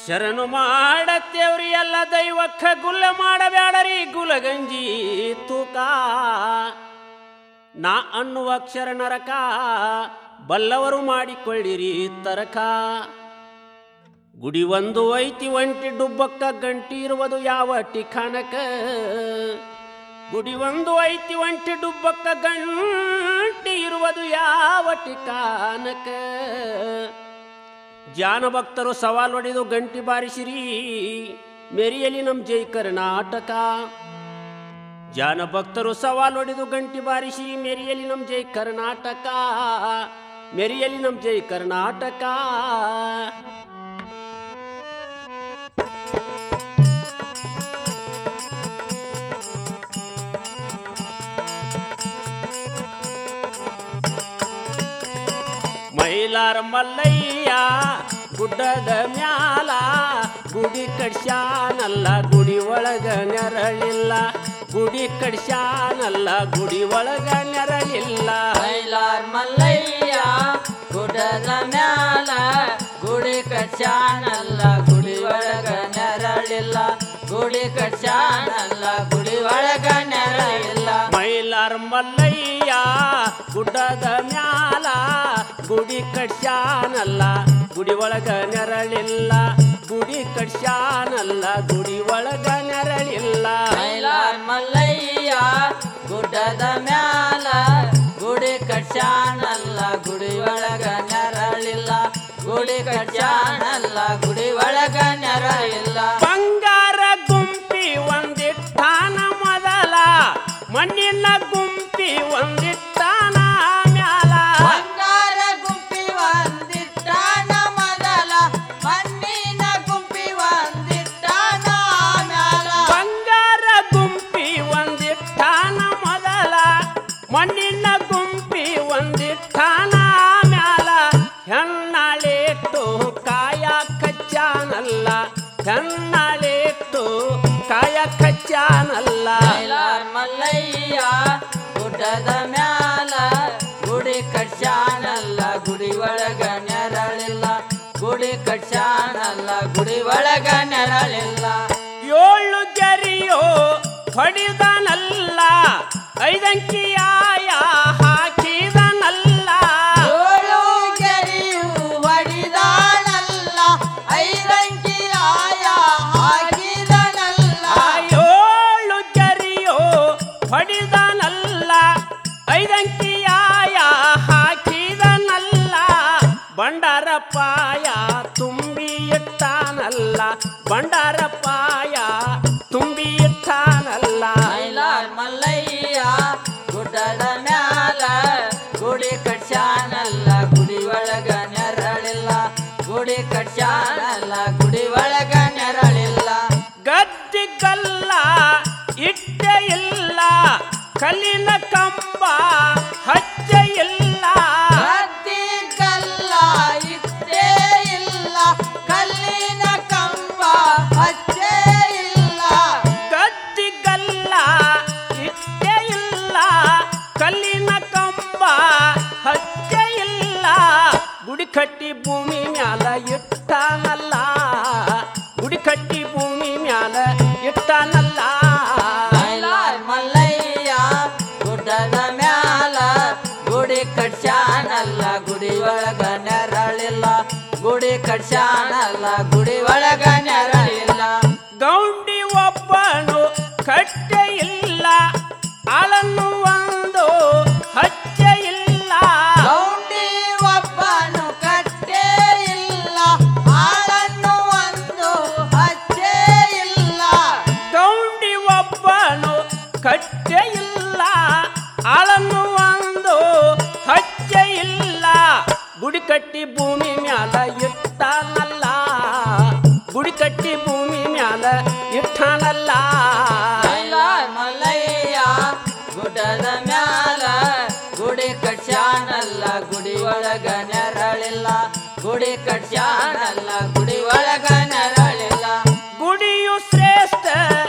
ಶರಣು ಮಾಡತ್ತೇವ್ರಿ ಎಲ್ಲ ದೈವಕ್ಕ ಗುಲ್ಲ ಮಾಡಬ್ಯಾಡರಿ ಗುಲಗಂಜಿ ತೂಕ ನಾ ಅನ್ನುವ ಅಕ್ಷರ ನರಕ ಬಲ್ಲವರು ಮಾಡಿಕೊಳ್ಳಿರಿ ತರಕ ಗುಡಿ ಒಂದು ಐತಿ ಒಂಟಿ ಡುಬ್ಬಕ್ಕ ಗಂಟಿ ಇರುವುದು ಯಾವ ಠಿಕಾಣಕ ಗುಡಿ ಒಂದು ಐತಿ ಒಂಟಿ ಡುಬ್ಬಕ್ಕ ಗಂಟಿ ಇರುವುದು ಯಾವ ಠಿಕಾಣಕ ಜಾನ ಭಕ್ತರು ಸವಾಲ್ ಹೊಡೆದು ಗಂಟಿ ಬಾರಿಸಿರಿ ಮೆರಿಯಲಿ ನಮ್ಮ ಜೈ ಕರ್ನಾಟಕ ಜಾನ ಭಕ್ತರು ಸವಾಲ್ ಹೊಡೆದು ಗಂಟಿ ಬಾರಿಸಿರಿ ಮೆರಿಯಲಿ ನಮ್ಮ ಜೈ ಕರ್ನಾಟಕ ಮೆರಿಯಲಿ ನಮ್ಮ ಜೈ ಕರ್ನಾಟಕ ಮೈಲಾರ ಮಲ್ಲಯ್ಯ ಗುಡ್ಡದ ಮ್ಯಾಲ ಗುಡಿ ಕಡ್ಸ್ಯಾನಲ್ಲ ಗುಡಿ ಒಳಗ ನೆರಳಿಲ್ಲ ಗುಡಿ ಕಡ್ಸ್ಯಾನಲ್ಲ ಗುಡಿ ಒಳಗ ನೆರಳಿಲ್ಲ ಮೈಲಾರ್ ಮಲ್ಲಯ್ಯ ಗುಡದ ಮ್ಯಾಲ ಗುಡಿ ಕಟ್ಸ್ಯಾನಲ್ಲ ಗುಡಿ ಒಳಗ ನೆರಳಿಲ್ಲ ಗುಡಿ ಕಟ್ಸ್ಯಾನಲ್ಲ ಗುಡಿ ಒಳಗ ನೆರಳಿಲ್ಲ ಮೈಲಾರ ಮಲ್ಲಯ್ಯ ಗುಡ್ಡದ ಮ್ಯಾಲ ಗುಡಿ ಕಡ್ಸ್ಯಾನಲ್ಲ ಗುಡಿ ಒಳಗ ನೆರಳಿಲ್ಲ ಗುಡಿ ಕಡ್ಸ್ಯಾನಲ್ಲ ಗುಡಿ ಒಳಗ ನೆರಳಿಲ್ಲ ಮೈಲಾರ್ ಮಲ್ಲಯ್ಯ ಗುಡ್ಡದ ಮ್ಯಾಲ ಗುಡಿ ಕಟ್ಸ್ಯಾನಲ್ಲ ಗುಡಿ ಒಳಗ ನೆರಳಿಲ್ಲ ಗುಡಿ ಕಟ್ಸ್ಯಾನಲ್ಲ ಗುಡಿ ಒಳಗ ನೆರಳಿಲ್ಲ ಬಂಗಾರ ಗುಂಪಿ ಒಂದಿಟ್ಟಾನ ಮೊದಲ ಮಣ್ಣಿನ ಗುಂಪಿ ಒಂದಿಟ್ಟಾನ ಮ್ಯಾಲ ಬಂಗಾರ ಗುಂಪಿ ಒಂದಿಟ್ಟಾನ ಮೊದಲ ಮಣ್ಣಿನ ಗುಂಪಿ ಒಂದಿಟ್ಟಾನ ಮ್ಯಾಲ ಬಂಗಾರ ಗುಂಪಿ ಒಂದಿಟ್ಟಾನ ಮೊದಲ ಮಣ್ಣಿನ ಗುಂಪಿ ಒಂದಿಟ್ಟಾನ ಮ್ಯಾಲ ಹೆಣ್ಣಾಳಿಟ್ಟು ಕಾಯ ಕಚ್ಚಾನಲ್ಲ ಹೆಣ್ಣಾಳಿಟ್ಟು ಕಾಯ ಕಚ್ಚಾನಲ್ಲ ಮೈಲಾರ್ ಮಲ್ಲಯ್ಯ ಗುಡ್ಡದ ಮ್ಯಾಲ ಗುಡಿ ಕಟ್ಸ್ಯಾನಲ್ಲ ಗುಡಿ ಒಳಗ ನೆರಳಿಲ್ಲ ಗುಡಿ ಕಟ್ಸ್ಯಾನಲ್ಲ ಗುಡಿ ಒಳಗ ನೆರಳಿಲ್ಲ ಏಳು ಗೆರಿಯೋ ಹೊಡಿದನಲ್ಲ ಐದಂಕಿಯಾಯ ಹಾಕಿದನಲ್ಲ ಏಳು ಗೆರೆಯು ಹೊಡಿದಾನಲ್ಲ ಐದಂಕಿಯಾಯ ಹಾಕಿದನಲ್ಲ ಆ ಏಳು ಗೆರಿಯೋ ಹೊಡಿದನಲ್ಲ ಐದಂಕಿಯಾಯ ಹಾಕಿದನಲ್ಲ ಬಂಡಾರಪ್ಪಾಯ ತುಂಬಿ ಇಟ್ಟಾನಲ್ಲ ಬಂಡಾರಪ್ಪಾಯ ತುಂಬಿ ಇಟ್ಟಾನಲ್ಲ ಮೈಲಾರ್ ಮಲ್ಲಯ್ಯ ಗುಡ್ಡದ ಮ್ಯಾಲ ಗುಡಿ ಕಟ್ಸ್ಯಾನಲ್ಲ ಗುಡಿ ಒಳಗ ನೆರಳಿಲ್ಲ ಗುಡಿ ಕಟ್ಸ್ಯಾನಲ್ಲ ಗುಡಿ ಒಳಗ ನೆರಳಿಲ್ಲ ಗದ್ದಿಗಲ್ಲ ಇಟ್ಟೆ ಇಲ್ಲ ಕಲ್ಲಿನ ಕಂಬ ಹಚ್ಚೆ ಇಲ್ಲ ಗದ್ದಿ ಕಲ್ಲ ಇಟ್ಟೇ ಇಲ್ಲ ಕಲ್ಲಿನ ಕಂಬ ಹಚ್ಚೇ ಇಲ್ಲ ಗದ್ದಿಗಲ್ಲ ಇಟ್ಟೆ ಇಲ್ಲ ಕಲ್ಲಿನ ಕಂಬ ಹಚ್ಚೆ ಇಲ್ಲ ಗುಡಿ ಕಟ್ಟಿ ಭೂಮಿ ಮ್ಯಾಲ ಇಟ್ಟಾನಲ್ಲ ಗುಡಿ ಕಟ್ಟಿ ಭೂಮಿ ಮ್ಯಾಲ ಇಟ್ಟಾನಲ್ಲ ಮೈಲಾರ್ ಮಲ್ಲಯ್ಯ ಗುಡ್ಡದ ಮ್ಯಾಲ ಗುಡಿ ಕಟ್ಸ್ಯಾನಲ್ಲ ಗುಡಿ ಒಳಗ ನೆರಳಿಲ್ಲ ಗುಡಿ ಕಟ್ಸ್ಯಾನಲ್ಲ ಗುಡಿ ಒಳಗ ನೆರಳಿಲ್ಲ ಗೌಂಡಿ ಒಬ್ಬನು ಕಟ್ಟೆ ಇಲ್ಲ ಆಳನ್ನು ಒಂದು ಹಚ್ಚೆ ಇಲ್ಲ ಗೌಂಡಿ ಒಬ್ಬನು ಕಟ್ಟೇ ಇಲ್ಲ ಆಳನ್ನು ಒಂದು ಹಚ್ಚೇ ಇಲ್ಲ ಗೌಂಡಿ ಒಬ್ಬನು ಕಟ್ಟೆ ಇಲ್ಲ ಆಳನ್ನು ಒಂದು ಹಚ್ಚೆ ಇಲ್ಲ ಗುಡಿ ಕಟ್ಟಿ ಭೂಮಿ ಮ್ಯಾಲ ಇಟ್ಟಾನಲ್ಲ ಗುಡಿ ಕಟ್ಟಿ ಭೂಮಿ ಮ್ಯಾಲ ಇಟ್ಟಾನಲ್ಲ ಮೈಲಾರ್ ಮಲ್ಲಯ್ಯ ಗುಡ್ಡದ ಮ್ಯಾಲ ಗುಡಿ ಕಟ್ಸ್ಯಾನಲ್ಲ ಗುಡಿ ಒಳಗ ನೆರಳಿಲ್ಲ ಗುಡಿ ಕಟ್ಸ್ಯಾನಲ್ಲ ಗುಡಿ ಒಳಗ ನೆರಳಿಲ್ಲ ಗುಡಿಯು ಶ್ರೇಷ್ಠ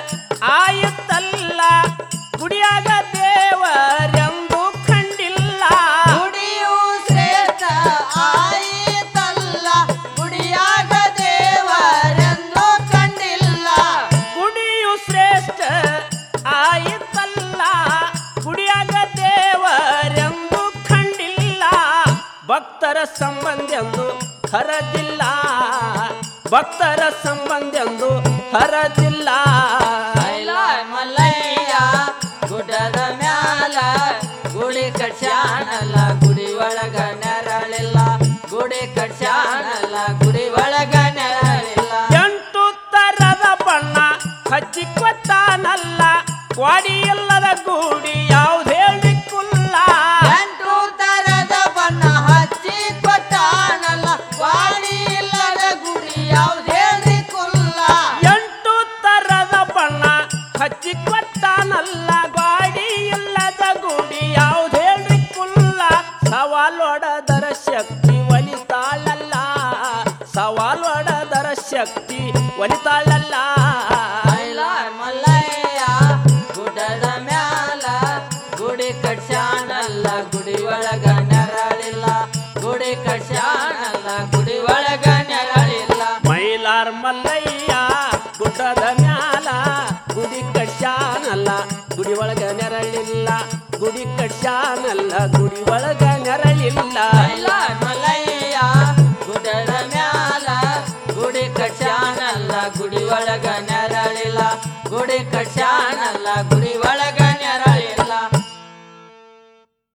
ಆಯಿತಲ್ಲ ಗುಡಿಯಾಗ ದೇವರೆಂದು ಕಂಡಿಲ್ಲ ಗುಡಿಯು ಶ್ರೇಷ್ಠ ಆಯಿತಲ್ಲ ಗುಡಿಯಾಗ ದೇವರೆಂದು ಹರದಿಲ್ಲ ಭಕ್ತರ ಸಂಬಂಧೆಂದು ಹರದಿಲ್ಲ ಮೈಲಾಯ್ ಮಲ್ಲಯ್ಯ ಗುಡ್ಡದ ಮ್ಯಾಲ ಗುಡಿ ಕಟ್ಸ್ಯಾನಲ್ಲ ಗುಡಿ ಒಳಗ ನೆರಳಿಲ್ಲ ಗುಡಿ ಕಟ್ಸ್ಯಾನಲ್ಲ ಗುಡಿ ಒಳಗ ನೆರಳಿಲ್ಲ ಎಂಟು ತರದ ಬಣ್ಣ ಹಚ್ಚಿ ಕೊಟ್ಟಾನಲ್ಲ ವಾಡಿ ಇಲ್ಲದ ಗೂಡಿ ಯಾವ್ದು ಹೇಳಿ ಕುಲ್ಲ ಎಂಟು ತರದ ಬಣ್ಣ ಹಚ್ಚಿ ಕೊಟ್ಟಾನಲ್ಲ ವಾಡಿ ಇಲ್ಲದ ಗುಡಿ ಯಾವ್ದೇಳ್ರಿ ಕುಲ್ಲ ಎಂಟು ತರದ ಬಣ್ಣ ಹಚ್ಚಿ ಕೊಟ್ಟಾನಲ್ಲ ಗಾಡಿ ಇಲ್ಲದ ಗುಡಿ ಯಾವ್ದು ಹೇಳಿ ಕುಲ್ಲ ಸವಾಲೊಡದರ ಶಕ್ತಿ ಒಲಿತಾಳಲ್ಲ ಸವಾಲೊಡದರ ಶಕ್ತಿ ಒಲಿತಾಳಲ್ಲ ಮೈಲಾಯ್ ಮಲ್ಲಯ್ಯ ಗುಡ್ಡದ ಮ್ಯಾಲ ಗುಡಿ ಕಟ್ಸ್ಯಾನಲ್ಲ ಗುಡಿ ಒಳಗ ನೆರಳಿಲ್ಲ ಗುಡಿ ಕಟ್ಸ್ಯಾನಲ್ಲ ಗುಡಿ ಒಳಗ ನೆರಳಿಲ್ಲ ಮೈಲಾರ್ ಮಲ್ಲಯ್ಯ ಗುಡ್ಡದ ಮ್ಯಾಲ ಗುಡಿ ಕಟ್ಸ್ಯಾನಲ್ಲ ಗುಡಿ ಒಳಗ ನೆರಳಿಲ್ಲ ಗುಡಿ ಕಟ್ಸ್ಯಾನಲ್ಲ ಗುಡಿ ಒಳಗ ನೆರಳಿಲ್ಲ ಮೈಲಾಯ್ ಮಲ್ಲಯ್ಯ